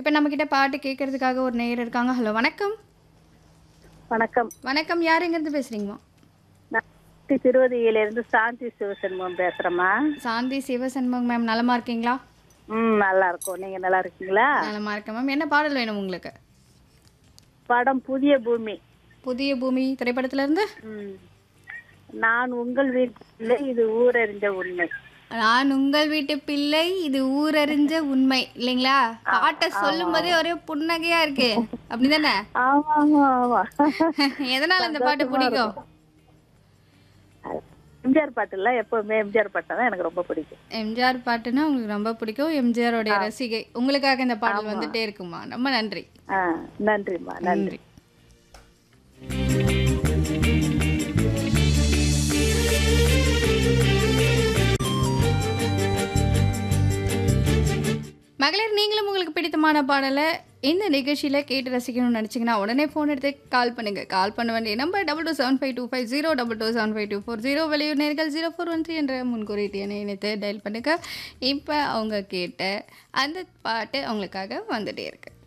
இப்போ நம்மக்கிட்ட பாட்டு கேட்கறதுக்காக ஒரு நேயர் இருக்காங்க ஹலோ வணக்கம் வணக்கம் வணக்கம் யார் எங்கேருந்து பேசுகிறீங்கம்மா நான் திருவதியிலிருந்து சாந்தி சிவசண்முகம் பேசுறேம்மா சாந்தி சிவசண்முகம் மேம் நலமா இருக்கீங்களா ம் நல்லா இருக்கோம் நீங்க நல்லா இருக்கீங்களா நலமா இருக்கேன் மேம் என்ன பாடல் வேணும் உங்களுக்கு படம் புதிய பூமி புதிய பூமி திரைப்படத்திலேருந்து ம் நான் உங்கள் வீட்டில் இது ஊரறிஞ்ச உண்மை நான் உங்கள் வீட்டு பிள்ளை இது ஊரறிஞ்ச உண்மை இல்லைங்களா பாட்டை சொல்லும் போதே ஒரே புன்னகையா இருக்கு அப்படிதானே ஆமா ஆமா ஆமா எதனால இந்த பாட்டு பிடிக்கும் எம்ஜிஆர் பாட்டுல எப்பவுமே எம்ஜிஆர் பாட்டு தான் எனக்கு ரொம்ப பிடிக்கும் எம்ஜிஆர் பாட்டுன்னா உங்களுக்கு ரொம்ப பிடிக்கும் எம்ஜிஆரோடைய ரசிகை உங்களுக்காக இந்த பாடல் வந்துட்டே இருக்குமா ரொம்ப நன்றி ஆ நன்றிம்மா நன்றி மகளிர் நீங்களும் உங்களுக்கு பிடித்தமான பாடலை இந்த நிகழ்ச்சியில் கேட்டு ரசிக்கணும்னு நினச்சிங்கன்னா உடனே ஃபோன் எடுத்து கால் பண்ணுங்கள் கால் பண்ண வேண்டிய number double two seven five two five zero double two seven five two four zero வெளியூர் நேர்கள் ஜீரோ ஃபோர் ஒன் த்ரீ என்ற முன்குறியீட்டு எண்ணை இணைத்து டயல் பண்ணுங்கள் இப்போ அவங்க கேட்ட அந்த பாட்டு அவங்களுக்காக வந்துட்டே இருக்கு